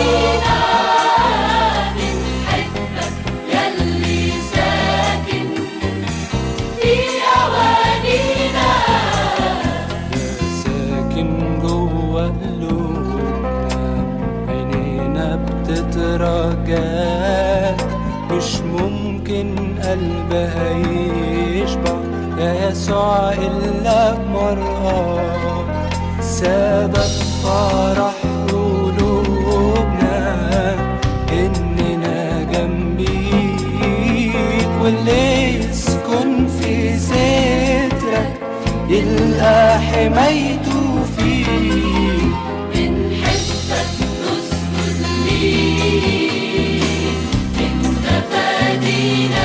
بنحبك يلي ساكن في أوانينا ساكن جوه قلوبنا عينينا بتترجاك مش ممكن قلبها يشبع يا يسوع إلا بمرأة سبب فرح قلوبنا إننا جنبيك واللي يسكن في سترك يلقى حمايته فيك بنحبك نسجد ليك انت فادينا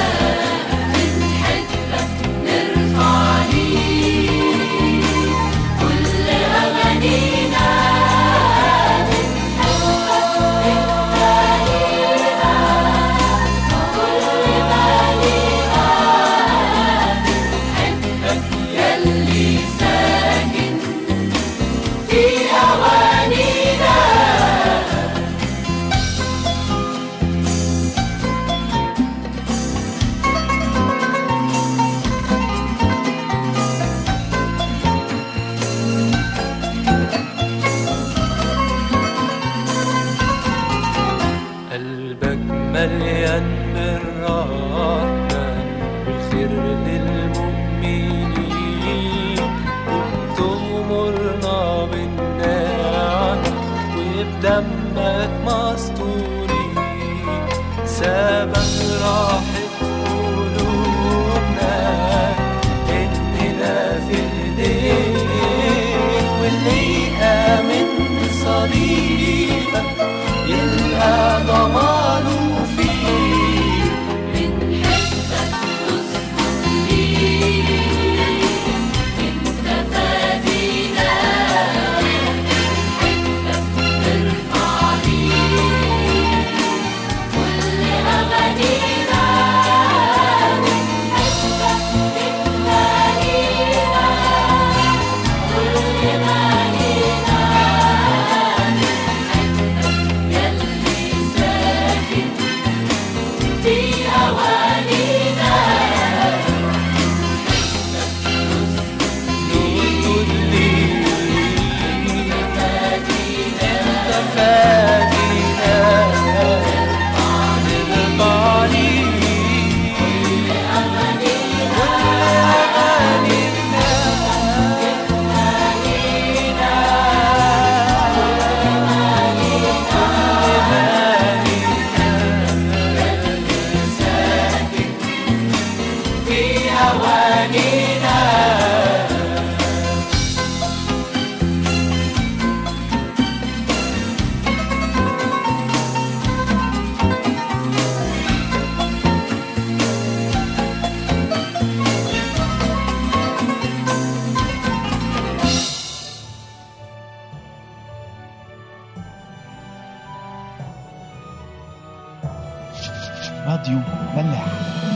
بنحبك نرفع ليك كل أغانينا بنحبك انت لينا كل ما لينا بنحبك يلي ساكن في أوانينا قلبك مليان بالرحمة والخير للمؤمنين وبتغمرنا بالنعمة وبدمك مستورين سبب راحة قلوبنا إننا في إيديك واللي آمن بصليبك يلقى ضمانه فيك بنحبك نسجد ليك انت فادينا بنحبك نرفع ليك كل أغانينا بنحبك انت لينا كل ما لينا بنحبك يلي ساكن في أوانينا نقول ليك انت فادينا نرفع ليك كل في أوانينا راديو ملاح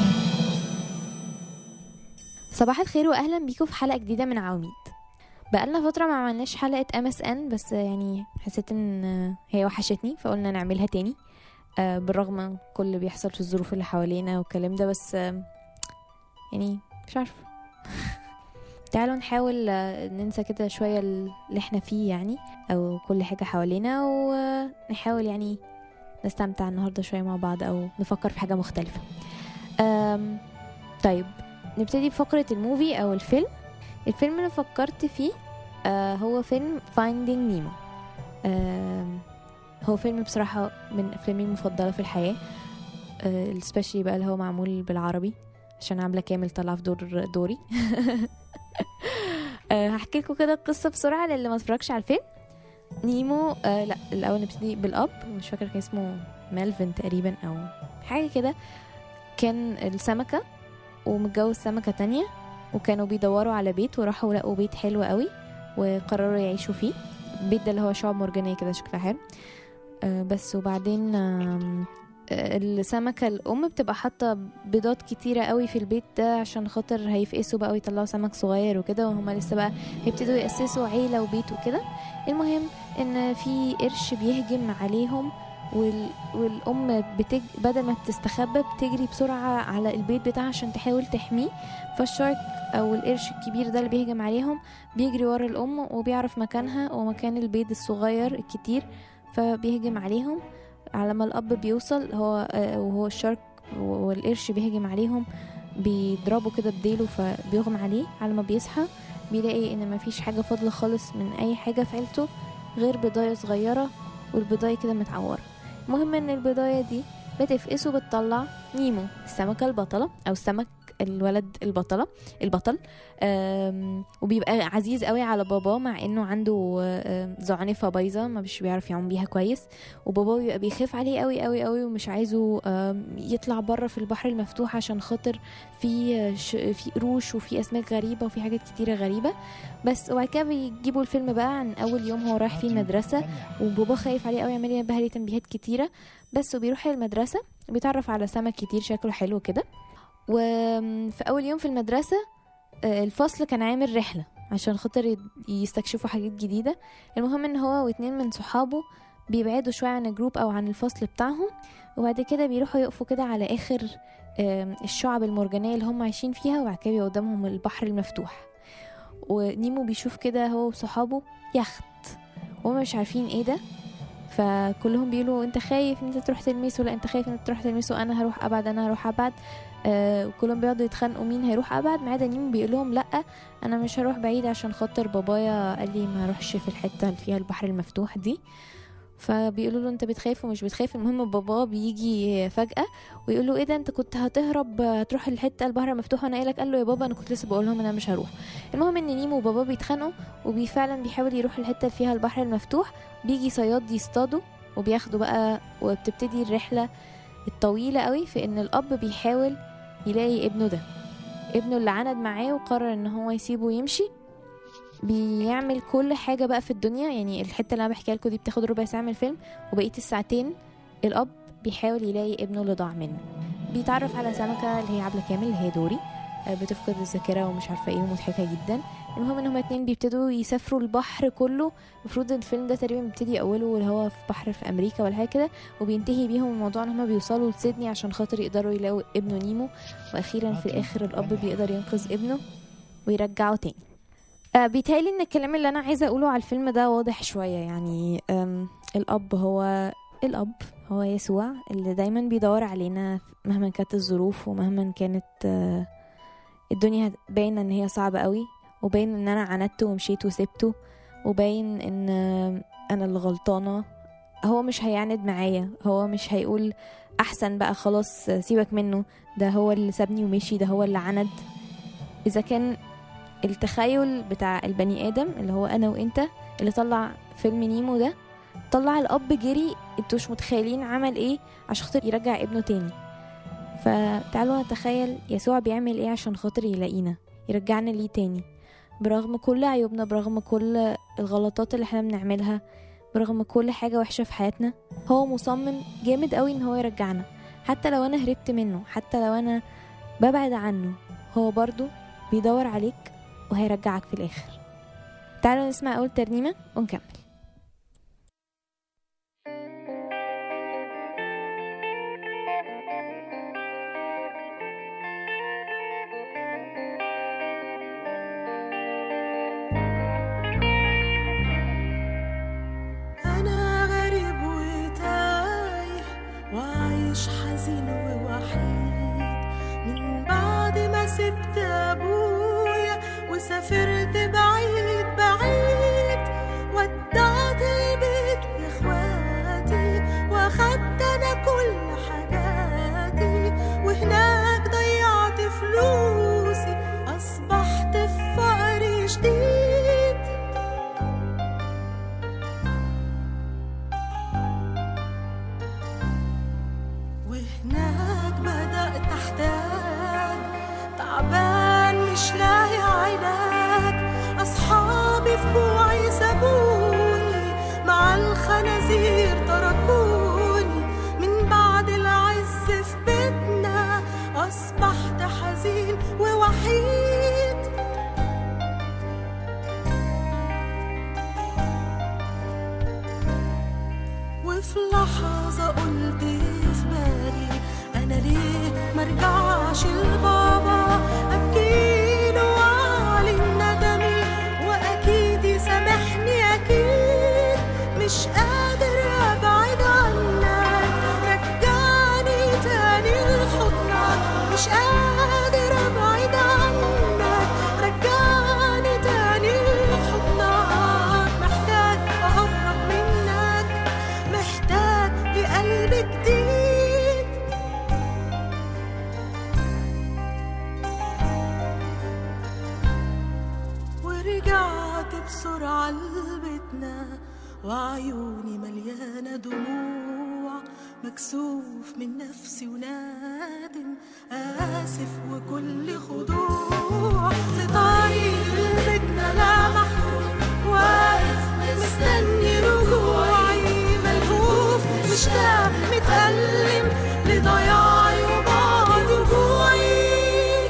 صباح الخير واهلا بيكم في حلقه جديده من عواميد بقالنا فتره ما عملناش حلقه ام اس ان بس يعني حسيت ان هي وحشتني فقلنا نعملها تاني آه، بالرغم من كل اللي بيحصل في الظروف اللي حوالينا والكلام ده بس آه، يعني مش عارفه تعالوا نحاول آه، ننسى كده شويه اللي احنا فيه يعني او كل حاجه حوالينا ونحاول يعني نستمتع النهارده شويه مع بعض او نفكر في حاجه مختلفه آم، طيب نبتدي بفقرة الموفي أو الفيلم الفيلم اللي فكرت فيه آه هو فيلم Finding Nemo آه هو فيلم بصراحة من أفلامي المفضلة في الحياة آه especially بقى اللي هو معمول بالعربي عشان عاملة كامل طالعة في دور دوري آه هحكي لكم كده القصة بسرعة للي ما اتفرجش على الفيلم نيمو آه لا الأول نبتدي بالأب مش فاكرة كان اسمه مالفن تقريبا أو حاجة كده كان السمكة ومتجوز سمكة تانية وكانوا بيدوروا على بيت وراحوا لقوا بيت حلو قوي وقرروا يعيشوا فيه البيت ده اللي هو شعب مرجانية كده شكلها حلو آه بس وبعدين آم، آه، السمكة الأم بتبقى حاطة بيضات كتيرة قوي في البيت ده عشان خاطر هيفقسوا بقى ويطلعوا سمك صغير وكده وهما لسه بقى هيبتدوا يأسسوا عيلة وبيت وكده المهم ان في قرش بيهجم عليهم وال... والام بتج... بدل ما تستخبى بتجري بسرعه على البيت بتاعها عشان تحاول تحميه فالشارك او القرش الكبير ده اللي بيهجم عليهم بيجري ورا الام وبيعرف مكانها ومكان البيض الصغير الكتير فبيهجم عليهم على ما الاب بيوصل هو آه، وهو الشارك والقرش بيهجم عليهم بيضربه كده بديله فبيغمى عليه على ما بيصحى بيلاقي ان مفيش حاجه فاضله خالص من اي حاجه في عيلته غير بضايه صغيره والبضايه كده متعوره المهم ان البضايه دي بتفقس وبتطلع نيمو السمكه البطله او السمك الولد البطله البطل آم، وبيبقى عزيز قوي على باباه مع انه عنده آم، زعنفه بايظه ما مش بيعرف يعوم بيها كويس وباباه بيبقى بيخاف عليه قوي قوي قوي ومش عايزه آم، يطلع بره في البحر المفتوح عشان خاطر في آه، ش- في قروش وفي اسماك غريبه وفي حاجات كتيره غريبه بس وبعد كده بيجيبوا الفيلم بقى عن اول يوم هو رايح فيه المدرسه وبابا خايف عليه قوي عمال ينبه عليه تنبيهات كتيره بس وبيروح المدرسه بيتعرف على سمك كتير شكله حلو كده وفي اول يوم في المدرسه آه، الفصل كان عامل رحله عشان خاطر ي- يستكشفوا حاجات جديده المهم ان هو واتنين من صحابه بيبعدوا شويه عن الجروب او عن الفصل بتاعهم وبعد كده بيروحوا يقفوا كده على اخر آم، الشعب المرجانيه اللي هم عايشين فيها وبعد كده بيبقى قدامهم البحر المفتوح ونيمو بيشوف كده هو وصحابه يخت وهم مش عارفين ايه ده فكلهم بيقولوا انت خايف ان انت تروح تلمسه لا انت خايف ان انت تروح تلمسه انا هروح ابعد انا هروح ابعد آه وكلهم بيقعدوا يتخانقوا مين هيروح ابعد ما عدا نيمو بيقول لهم لا انا مش هروح بعيد عشان خاطر بابايا قال لي ما اروحش في الحته اللي فيها البحر المفتوح دي فبيقولوا له انت بتخاف ومش بتخاف المهم باباه بيجي فجأة ويقول له ايه ده انت كنت هتهرب هتروح الحتة البحر المفتوح وانا قايلك قال له يا بابا انا كنت لسه بقول لهم انا مش هروح المهم ان نيمو وباباه بيتخانقوا وفعلا بيحاول يروح الحتة اللي فيها البحر المفتوح بيجي صياد يصطادوا وبياخدوا بقى وبتبتدي الرحلة الطويلة قوي في ان الاب بيحاول يلاقي ابنه ده ابنه اللي عند معاه وقرر ان هو يسيبه ويمشي بيعمل كل حاجة بقى في الدنيا يعني الحتة اللي انا بحكيها لكم دي بتاخد ربع ساعة من الفيلم وبقية الساعتين الاب بيحاول يلاقي ابنه اللي ضاع منه بيتعرف على سمكة اللي هي عبلة كامل اللي هي دوري آه، بتفقد الذاكرة ومش عارفة ايه ومضحكة جدا المهم ان هما اتنين بيبتدوا يسافروا البحر كله المفروض الفيلم ده تقريبا بيبتدي اوله اللي هو في بحر في امريكا ولا حاجه كده وبينتهي بيهم الموضوع ان هما بيوصلوا لسيدني عشان خاطر يقدروا يلاقوا ابنه نيمو واخيرا في الاخر الاب بيقدر ينقذ ابنه ويرجعه تاني آه بيتهيألي ان الكلام اللي انا عايزه اقوله على الفيلم ده واضح شويه يعني آم الاب هو الاب هو يسوع اللي دايما بيدور علينا مهما كانت الظروف ومهما كانت آه الدنيا باينه ان هي صعبه قوي وباين ان انا عندت ومشيت وسبته وباين ان آه، انا اللي غلطانه هو مش هيعند معايا هو مش هيقول احسن بقى خلاص آه، سيبك منه ده هو اللي سابني ومشي ده هو اللي عند اذا كان التخيل بتاع البني ادم اللي هو انا وانت اللي طلع فيلم نيمو ده طلع الاب جري انتوا مش متخيلين عمل ايه عشان خاطر يرجع ابنه تاني فتعالوا نتخيل يسوع بيعمل ايه عشان خاطر يلاقينا يرجعنا ليه تاني برغم كل عيوبنا برغم كل الغلطات اللي احنا بنعملها برغم كل حاجة وحشة في حياتنا هو مصمم جامد قوي ان هو يرجعنا حتى لو انا هربت منه حتى لو انا ببعد عنه هو برضو بيدور عليك وهيرجعك في الاخر تعالوا نسمع اول ترنيمة ونكمل أنا غريب وتايه وعايش حزين ووحيد من بعد ما سبت أبويا وسافرت بعيد بعيد ودعت البيت وإخواتي وأخدت أنا كل حاجاتي وهناك ضيعت فلوسي أصبحت في فقر شديد وهناك بدأت أحتاج تعبان مش لاقي علاج أصحابي في بوعي سابوني مع الخنازير تركوني من بعد العز في بيتنا أصبحت حزين ووحيد وفي لحظة قلت في بالي أنا ليه مرجعش لبابا أبكيله وأعلن ندمي وأكيد يسامحني أكيد مش قادر أبعد عنك رجعني تاني لحضنك مش قادر أبعد عنك رجعني تاني لحضنك محتاج أقرب منك محتاج لقلب جديد ورجعت بسرعة لبيتنا وعيوني مليانة دموع مكسوف من نفسي ونادم آسف وكل خضوع في طريق لبيتنا لمحته واقف مستني رجوعي ملهوف مشتاق متألم لضياعي وبعد رجوعي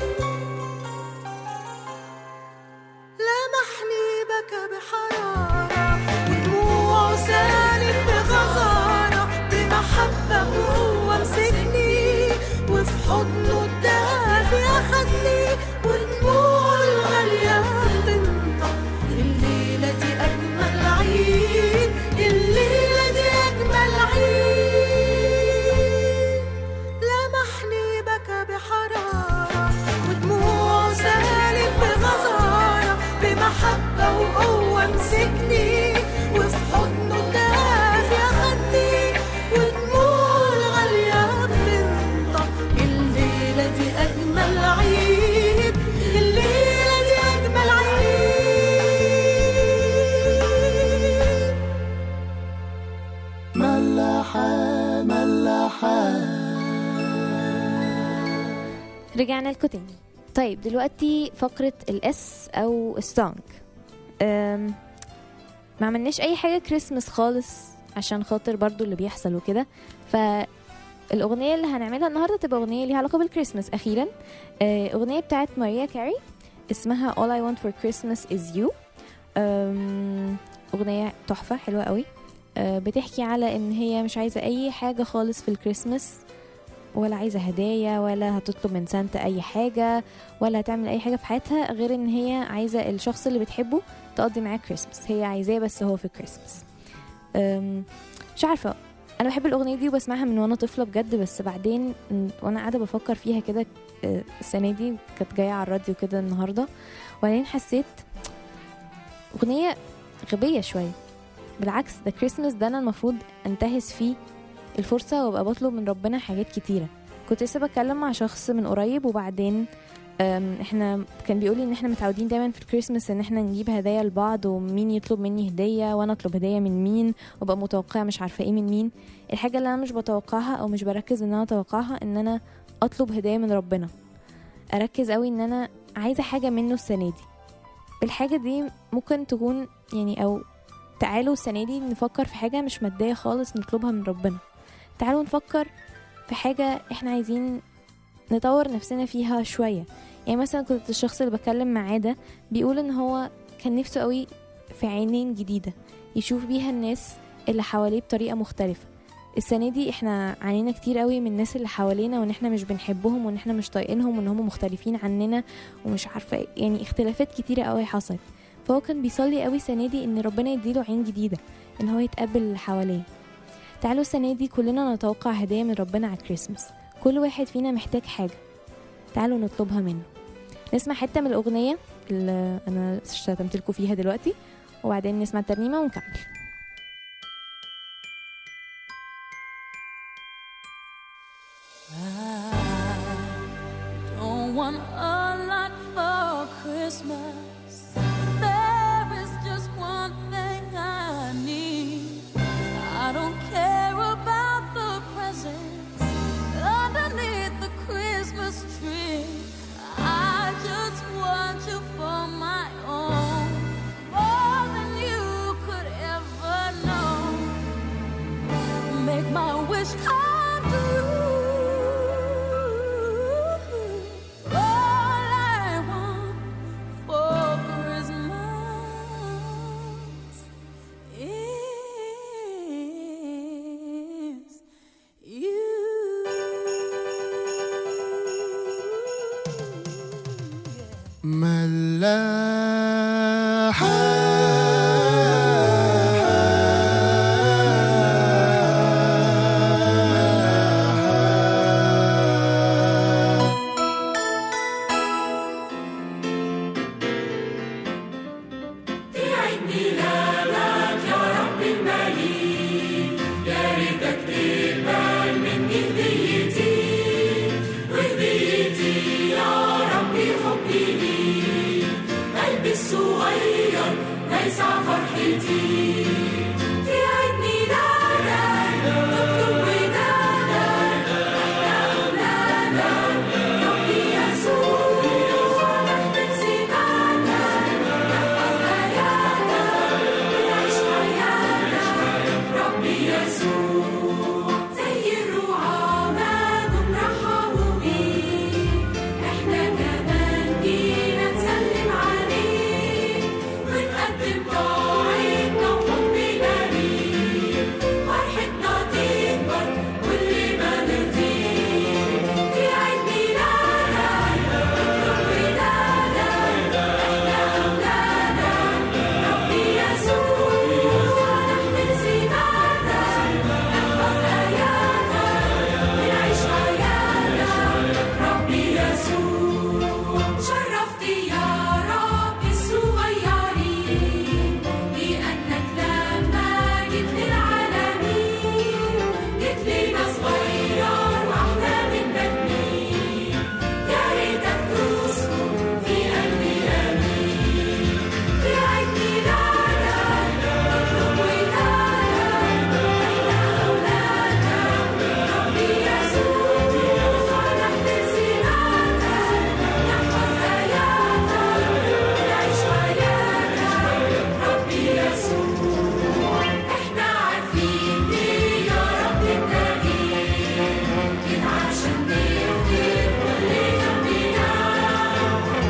لمحني بكى بحرارة ودموعه سالت بغزارة بمحبة وهو مسكني وفي حضنه الدافي أخدني ودموعه الغالية بتنطق الليلة دي أجمل عيد الليلة دي أجمل عيد لمحني بكى بحرارة ودموعه سالت بغزارة بمحبة وقوة مسكني وفي حضنه دافي أخدني ودموعه الغالية بتنطق الليلة دي أجمل عيد الليلة دي أجمل عيد رجعنا لكم تاني طيب دلوقتي فقرة الاس او السونج أم، ما عملناش اي حاجة كريسمس خالص عشان خاطر برضو اللي بيحصل وكده فالأغنية اللي هنعملها النهاردة تبقى أغنية ليها علاقة بالكريسماس أخيرا آه، أغنية بتاعت ماريا كاري اسمها All I Want for Christmas is You أم، أغنية تحفة حلوة قوي آه، بتحكي على ان هي مش عايزة اي حاجة خالص في الكريسماس ولا عايزة هدايا ولا هتطلب من سانتا أي حاجة ولا هتعمل أي حاجة في حياتها غير إن هي عايزة الشخص اللي بتحبه تقضي معاه كريسماس هي عايزاه بس هو في كريسماس أم، مش عارفة أنا بحب الأغنية دي وبسمعها من وأنا طفلة بجد بس بعدين م، وأنا قاعدة بفكر فيها كده أه، السنة دي كانت جاية على الراديو كده النهاردة وبعدين حسيت أغنية غبية شوية بالعكس ده كريسماس ده أنا المفروض أنتهز فيه الفرصة وابقى بطلب من ربنا حاجات كتيرة كنت لسه بتكلم مع شخص من قريب وبعدين أم، احنا كان بيقولي ان احنا متعودين دايما في الكريسماس ان احنا نجيب هدايا لبعض ومين يطلب مني هدية وانا اطلب هدية من مين وابقى متوقعة مش عارفة ايه من مين الحاجة اللي انا مش بتوقعها او مش بركز ان انا اتوقعها ان انا اطلب هدية من ربنا اركز قوي ان انا عايزة حاجة منه السنة دي الحاجة دي ممكن تكون يعني او تعالوا السنة دي نفكر في حاجة مش مادية خالص نطلبها من ربنا تعالوا نفكر في حاجة احنا عايزين نطور نفسنا فيها شوية يعني مثلا كنت الشخص اللي بتكلم معاه ده بيقول ان هو كان نفسه قوي في عينين جديدة يشوف بيها الناس اللي حواليه بطريقة مختلفة السنة دي احنا عانينا كتير قوي من الناس اللي حوالينا وان احنا مش بنحبهم وان احنا مش طايقينهم وان هم مختلفين عننا ومش عارفة إيه. يعني اختلافات كتيرة قوي حصلت فهو كان بيصلي قوي السنة دي ان ربنا يديله عين جديدة ان هو يتقبل اللي حواليه تعالوا السنة دي كلنا نتوقع هدايا من ربنا على الكريسماس كل واحد فينا محتاج حاجة تعالوا نطلبها منه نسمع حتة من الأغنية اللي أنا شتمت لكم فيها دلوقتي وبعدين نسمع الترنيمة ونكمل Don't want a lot for Christmas. There is just one thing I need. I don't care about the presents underneath the Christmas tree. I just want you for my own, more than you could ever know make my wish come true. All I want for Christmas. 'Cause في عيد ميلادك نطلب ودادك احنا أولادك ربي يسوع نحمد سماتك نحفظ آياتك ونعيش حياتك ربي يسوع